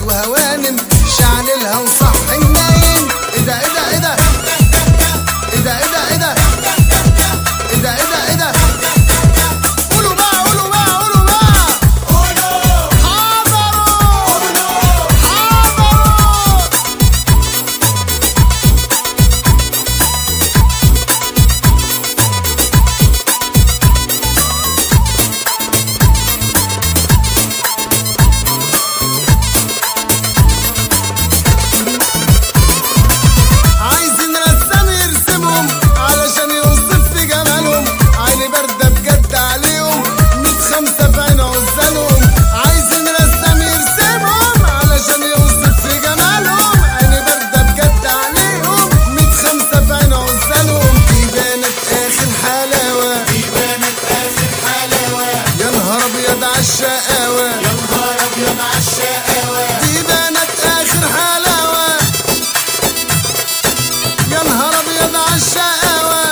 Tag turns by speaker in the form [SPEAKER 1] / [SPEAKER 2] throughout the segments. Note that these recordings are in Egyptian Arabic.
[SPEAKER 1] وهوانم شعللها وصح النايم ايه ده ايه ده ايه ده ايه ده ايه ده ايه ده ايه ده ايه ده ايه ده قولوا بقى قولوا بقى قولوا بقى حضروا حضروا عايزين رسام يرسمهم علشان يوصف في جمالهم عيني باردة بجد عليهم ميت خمسة في عين عزالهم عايزين رسام يرسمهم علشان يوصف في جمالهم عيني باردة بجد عليهم ميت خمسة في عين عزالهم دي بانت آخر حلاوة دي بانت آخر حلاوة يا نهار أبيض عالشقاوة يا نهار أبيض عالشقاوة دي بانت آخر حلاوة يا نهار ابيض عالشقاوة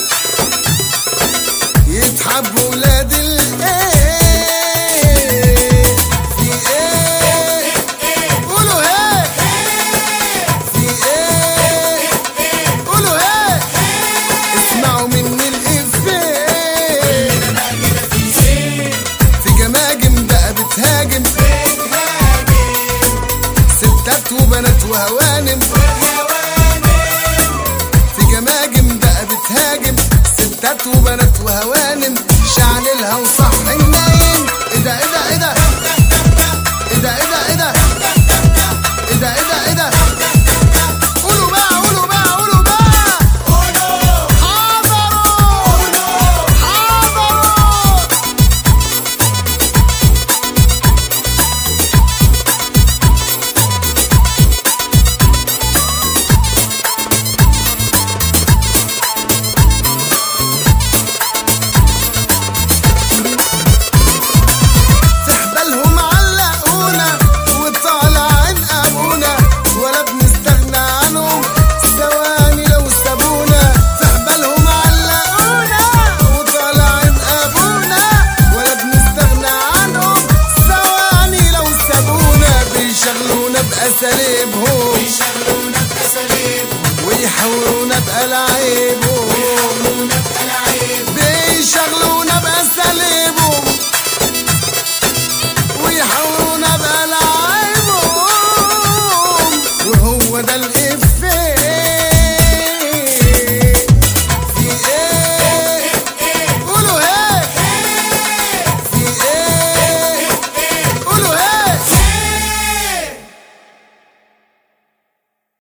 [SPEAKER 1] يتحب ولاد الايه في ايه قولوا هيه في ايه قولوا هيه اسمعوا مني الافيه في جماجم بقى بتهاجم ستات وبنات وهوانم في جماجم بقى بتهاجم ستات وبنات وهوانم شعللها وصح النايم ايه ده ايه ده ايه ده ايه ده ايه ده ايه ده ايه ده ايه ده ايه ده قولوا بقى قولوا بقى قولوا بقى حضروا حضروا في حبالهم علقونا وطالع عين ابونا ولا بنستغنى عنهم ثواني لو سابونا في حبالهم علقونا وطالع عين ابونا ولا بنستغنى عنهم ثواني لو سابونا بيشغلونا باساليبهم بيشغلونا باساليبهم ويحاورونا بألاعيبهم